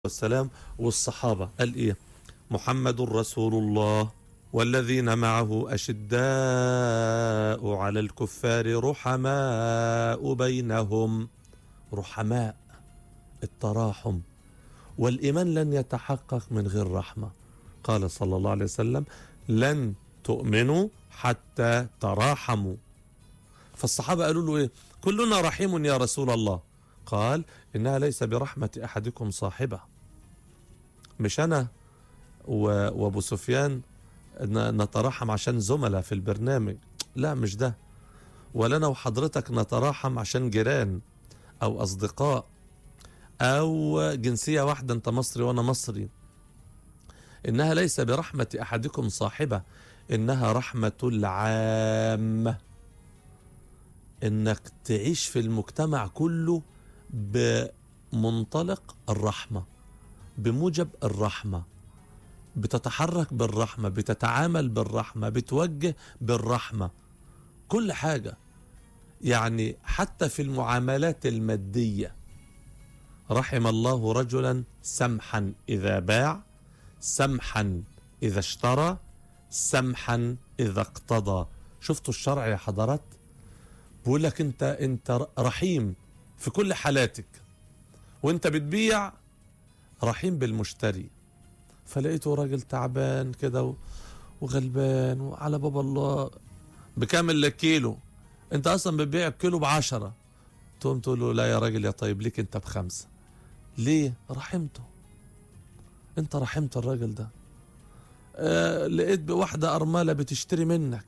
والسلام والصحابة قال إيه محمد رسول الله والذين معه أشداء على الكفار رحماء بينهم رحماء التراحم والإيمان لن يتحقق من غير رحمة قال صلى الله عليه وسلم لن تؤمنوا حتى تراحموا فالصحابة قالوا له إيه كلنا رحيم يا رسول الله قال إنها ليس برحمة أحدكم صاحبة مش أنا و- وأبو سفيان ن- نتراحم عشان زملاء في البرنامج لا مش ده ولا أنا وحضرتك نتراحم عشان جيران أو أصدقاء أو جنسية واحدة أنت مصري وأنا مصري إنها ليس برحمة أحدكم صاحبة إنها رحمة العامة إنك تعيش في المجتمع كله بمنطلق الرحمة بموجب الرحمة بتتحرك بالرحمة بتتعامل بالرحمة بتوجه بالرحمة كل حاجة يعني حتى في المعاملات المادية رحم الله رجلا سمحا إذا باع سمحا إذا اشترى سمحا إذا اقتضى شفتوا الشرع يا حضرات بيقول لك انت انت رحيم في كل حالاتك وانت بتبيع رحيم بالمشتري فلقيته راجل تعبان كده و- وغلبان وعلى باب الله بكامل كيلو انت اصلا بتبيع الكيلو بعشرة تقوم تقول له لا يا راجل يا طيب ليك انت بخمسة ليه رحمته انت رحمت الراجل ده آه لقيت بواحدة أرملة بتشتري منك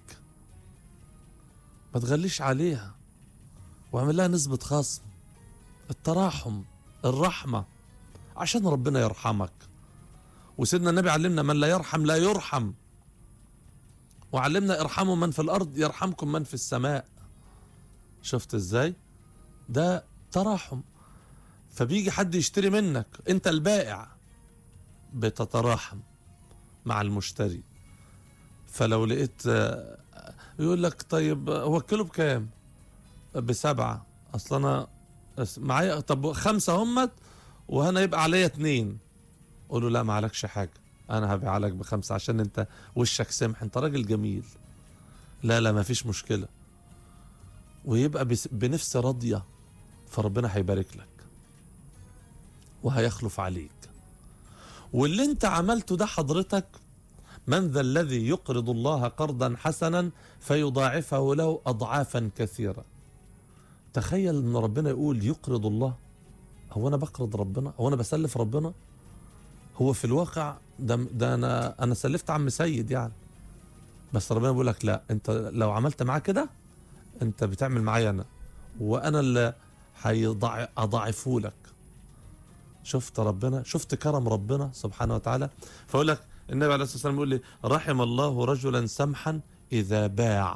ما تغليش عليها واعمل لها نسبة خصم التراحم الرحمة عشان ربنا يرحمك وسيدنا النبي علمنا من لا يرحم لا يرحم وعلمنا ارحموا من في الأرض يرحمكم من في السماء شفت ازاي ده تراحم فبيجي حد يشتري منك انت البائع بتتراحم مع المشتري فلو لقيت آه، يقول لك طيب هو الكيلو بكام بسبعة اصل انا أس- معايا طب خمسة همت وهنا يبقى عليا اتنين قول له لا ما عليكش حاجة انا هبيع لك بخمسة عشان انت وشك سمح انت راجل جميل لا لا ما فيش مشكلة ويبقى بس- بنفس راضية فربنا هيبارك لك وهيخلف عليك واللي انت عملته ده حضرتك من ذا الذي يقرض الله قرضا حسنا فيضاعفه له اضعافا كثيره تخيل ان ربنا يقول يقرض الله هو انا بقرض ربنا هو انا بسلف ربنا هو في الواقع ده, ده انا انا سلفت عم سيد يعني بس ربنا بيقول لك لا انت لو عملت معاه كده انت بتعمل معايا انا وانا اللي هيضاع اضاعفه لك شفت ربنا شفت كرم ربنا سبحانه وتعالى فاقول لك النبي عليه الصلاه والسلام يقول لي رحم الله رجلا سمحا اذا باع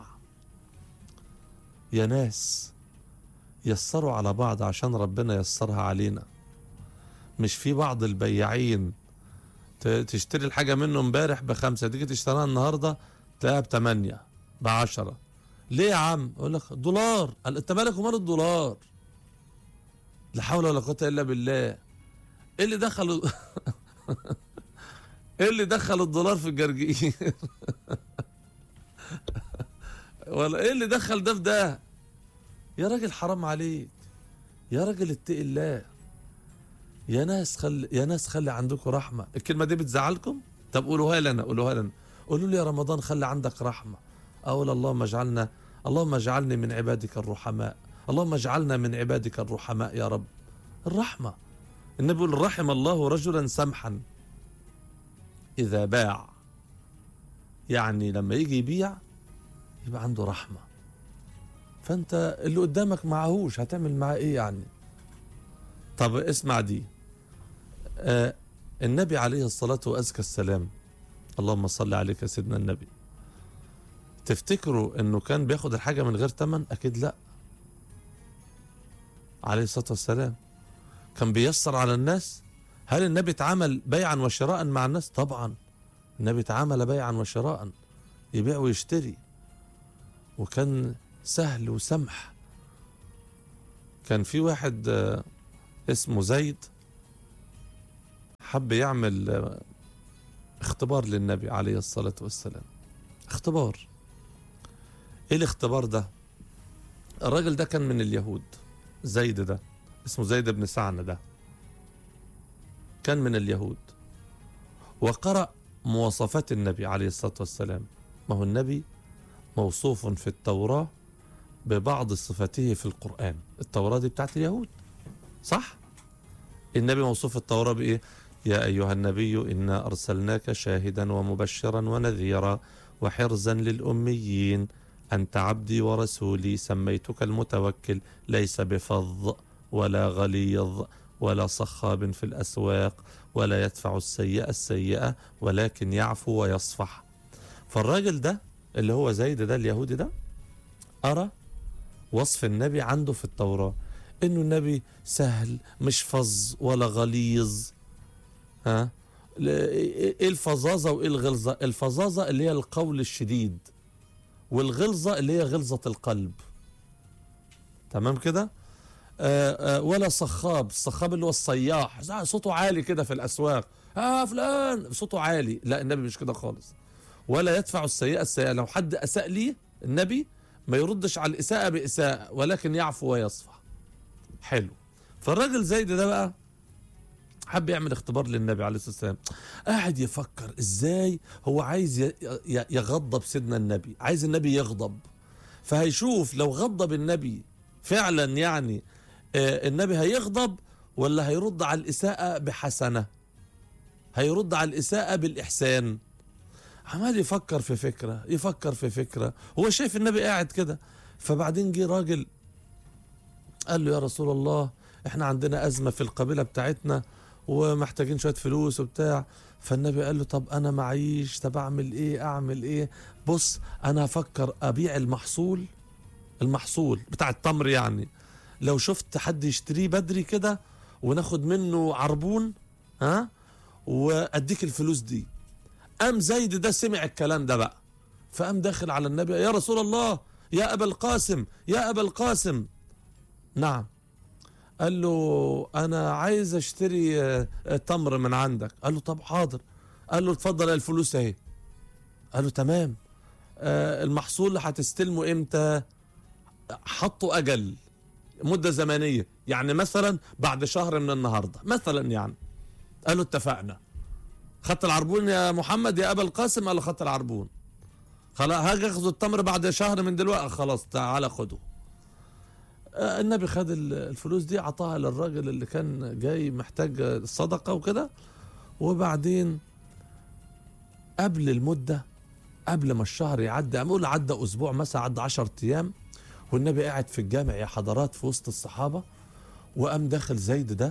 يا ناس يسروا على بعض عشان ربنا يسرها علينا مش في بعض البياعين ت- تشتري الحاجة منه امبارح بخمسة تيجي تشتريها النهاردة تلاقيها بتمانية بعشرة ليه يا عم يقول لك دولار قال انت مالك ومال الدولار لا حول ولا قوة الا بالله ايه اللي دخل ايه اللي دخل الدولار في الجرجير ولا ايه اللي دخل ده في ده يا راجل حرام عليك يا راجل اتقي الله يا ناس خلي يا ناس خلي عندكم رحمه الكلمه دي بتزعلكم طب قولوها لنا قولوها لنا قولوا لي يا رمضان خلي عندك رحمه اقول اللهم اجعلنا اللهم اجعلني من عبادك الرحماء اللهم اجعلنا من عبادك الرحماء يا رب الرحمه النبي يقول رحم الله رجلا سمحا اذا باع يعني لما يجي يبيع يبقى عنده رحمه فانت اللي قدامك معهوش هتعمل معاه ايه يعني طب اسمع دي آه النبي عليه الصلاة وأزكى السلام اللهم صل عليك يا سيدنا النبي تفتكروا انه كان بياخد الحاجة من غير تمن اكيد لا عليه الصلاة والسلام كان بيسر على الناس هل النبي اتعامل بيعا وشراء مع الناس طبعا النبي اتعامل بيعا وشراء يبيع ويشتري وكان سهل وسمح كان في واحد آه، اسمه زيد حب يعمل آه، اختبار للنبي عليه الصلاة والسلام اختبار ايه الاختبار ده الراجل ده كان من اليهود زيد ده اسمه زيد بن سعنة ده كان من اليهود وقرأ مواصفات النبي عليه الصلاة والسلام ما هو النبي موصوف في التوراة ببعض صفاته في القرآن التوراة دي بتاعت اليهود صح النبي موصوف في التوراة بإيه يا أيها النبي إنا أرسلناك شاهدا ومبشرا ونذيرا وحرزا للأميين أنت عبدي ورسولي سميتك المتوكل ليس بفظ ولا غليظ ولا صخاب في الأسواق ولا يدفع السيئة السيئة ولكن يعفو ويصفح فالراجل ده اللي هو زيد ده اليهودي ده أرى وصف النبي عنده في التوراة إنه النبي سهل مش فظ ولا غليظ ها ل- ايه الفظاظة وايه الغلظة الفظاظة اللي هي القول الشديد والغلظة اللي هي غلظة القلب تمام كده آه آه ولا صخاب الصخاب اللي هو الصياح زي صوته عالي كده في الأسواق اه فلان صوته عالي لا النبي مش كده خالص ولا يدفع السيئة السيئة لو حد أساء ليه النبي ما يردش على الإساءة بإساءة ولكن يعفو ويصفح حلو فالراجل زيد ده بقى حب يعمل اختبار للنبي عليه الصلاه والسلام قاعد يفكر ازاي هو عايز ي- ي- يغضب سيدنا النبي عايز النبي يغضب فهيشوف لو غضب النبي فعلا يعني آه، النبي هيغضب ولا هيرد على الإساءة بحسنة هيرد على الإساءة بالإحسان عمال يفكر في فكرة يفكر في فكرة هو شايف النبي قاعد كده فبعدين جه راجل قال له يا رسول الله احنا عندنا أزمة في القبيلة بتاعتنا ومحتاجين شوية فلوس وبتاع فالنبي قال له طب أنا معيش طب أعمل إيه أعمل إيه بص أنا هفكر أبيع المحصول المحصول بتاع التمر يعني لو شفت حد يشتريه بدري كده وناخد منه عربون ها وأديك الفلوس دي قام زيد ده سمع الكلام ده بقى فقام داخل على النبي يا رسول الله يا أبا القاسم يا أبا القاسم نعم قال له انا عايز اشتري آه، آه، تمر من عندك قال له طب حاضر قال له اتفضل الفلوس اهي قال له تمام آه، المحصول اللي هتستلمه امتى حطوا اجل مده زمنيه يعني مثلا بعد شهر من النهارده مثلا يعني قال له اتفقنا خدت العربون يا محمد يا ابا القاسم قال له خدت العربون خلاص هاجي اخذ التمر بعد شهر من دلوقتي خلاص تعالى خده آه، النبي خد ال- الفلوس دي عطاها للراجل اللي كان جاي محتاج الصدقة وكده وبعدين قبل المدة قبل ما الشهر يعدي أقول عدى أسبوع مثلا عدى عشر أيام والنبي قاعد في الجامع يا حضرات في وسط الصحابة وقام داخل زيد ده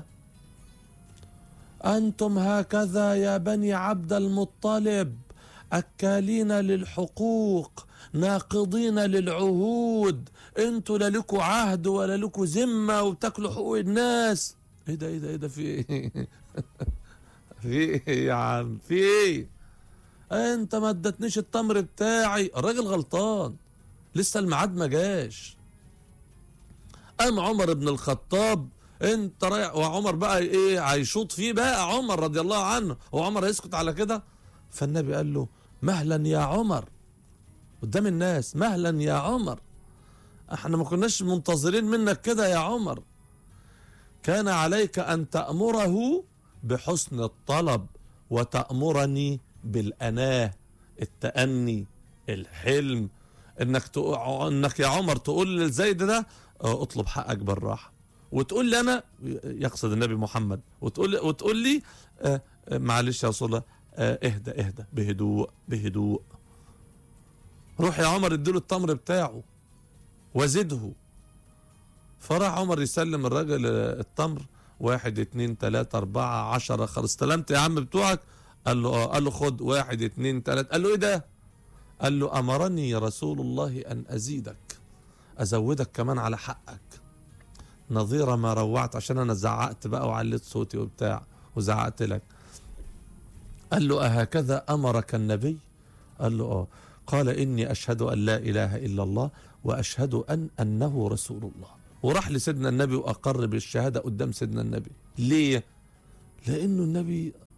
أنتم هكذا يا بني عبد المطلب أكالين للحقوق ناقضين للعهود انتوا لا لكوا عهد ولا لكوا ذمة وبتاكلوا حقوق الناس ايه ده ايه ده ايه ده في ايه في ايه يا عم في ايه انت ما ادتنيش التمر بتاعي الراجل غلطان لسه الميعاد ما جاش قام عمر بن الخطاب انت رايح وعمر بقى ايه هيشوط فيه بقى عمر رضي الله عنه هو عمر هيسكت على كده فالنبي قال له مهلا يا عمر قدام الناس مهلا يا عمر احنا ما كناش منتظرين منك كده يا عمر كان عليك ان تأمره بحسن الطلب وتأمرني بالأناه التأني الحلم انك تقول انك يا عمر تقول لزيد ده اه، اطلب حقك بالراحه وتقول لي انا يقصد النبي محمد وتقول وتقول لي اه، اه، معلش يا رسول الله اه، اهدى اهدى بهدوء بهدوء روح يا عمر اديله التمر بتاعه وزده فراح عمر يسلم الراجل اه، التمر واحد اتنين تلاتة اربعة عشرة خلاص استلمت يا عم بتوعك قال له اه قال له خد واحد اتنين تلاتة قال له ايه ده قال له امرني رسول الله ان ازيدك ازودك كمان على حقك نظير ما روعت عشان انا زعقت بقى وعليت صوتي وبتاع وزعقت لك قال له أهكذا أمرك النبي قال له آه قال إني أشهد أن لا إله إلا الله وأشهد أن أنه رسول الله وراح لسيدنا النبي وأقر بالشهادة قدام سيدنا النبي ليه لأنه النبي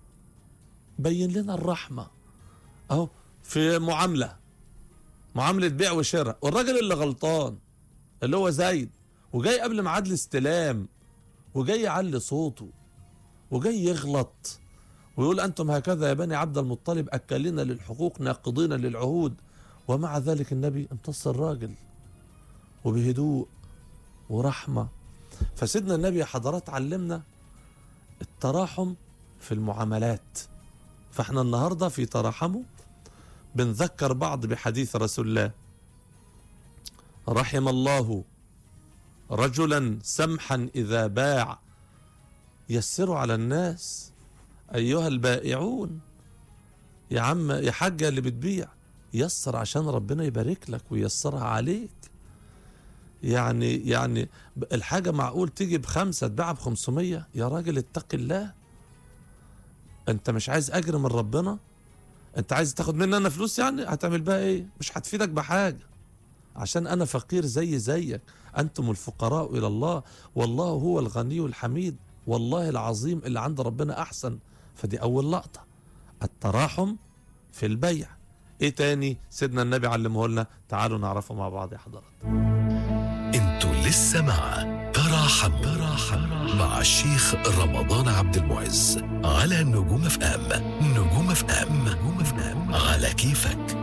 بين لنا الرحمة اهو في معاملة معاملة بيع وشراء والراجل اللي غلطان اللي هو زايد وجاي قبل ميعاد الاستلام وجاي يعلي صوته وجاي يغلط ويقول أنتم هكذا يا بني عبد المطلب أكلين للحقوق ناقضين للعهود ومع ذلك النبي امتص الراجل وبهدوء ورحمة فسيدنا النبي يا حضرات علمنا التراحم في المعاملات فاحنا النهاردة في تراحمه بنذكر بعض بحديث رسول الله رحم الله رجلا سمحا إذا باع يسروا على الناس أيها البائعون يا عم يا حاجة اللي بتبيع يسر عشان ربنا يبارك لك ويسرها عليك يعني يعني الحاجة معقول تيجي بخمسة تباعها بخمسمية يا راجل اتق الله انت مش عايز اجر من ربنا انت عايز تاخد مني انا فلوس يعني هتعمل بها ايه مش هتفيدك بحاجة عشان انا فقير زي زيك انتم الفقراء الى الله والله هو الغني الحميد والله العظيم اللي عند ربنا احسن فدي اول لقطة التراحم في البيع ايه تاني سيدنا النبي علمه لنا تعالوا نعرفه مع بعض يا حضرات انتوا لسه مع تراحم تراحم مع الشيخ رمضان عبد المعز على نجوم اف ام نجوم اف ام نجوم اف ام على كيفك